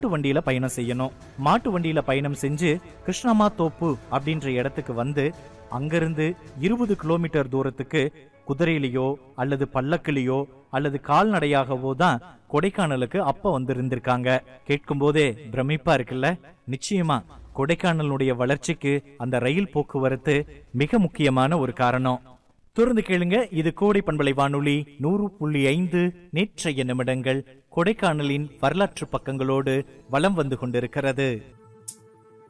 மாட்டு வண்டியில பயணம் செய்யணும் மாட்டு வண்டியில பயணம் செஞ்சு கிருஷ்ணமா தோப்பு அப்படின்ற இடத்துக்கு வந்து அங்கிருந்து இருபது கிலோமீட்டர் தூரத்துக்கு குதிரையிலயோ அல்லது பல்லக்கிலேயோ அல்லது கால்நடையாகவோ தான் கொடைக்கானலுக்கு அப்ப வந்து இருந்திருக்காங்க கேட்கும் போதே பிரமிப்பா இருக்குல்ல நிச்சயமா கொடைக்கானலுடைய வளர்ச்சிக்கு அந்த ரயில் போக்குவரத்து மிக முக்கியமான ஒரு காரணம் தொடர்ந்து கேளுங்க இது கோடை பண்பலை வானொலி நூறு புள்ளி ஐந்து நேற்றைய நிமிடங்கள் கொடைக்கானலின் வரலாற்று பக்கங்களோடு வலம் வந்து கொண்டிருக்கிறது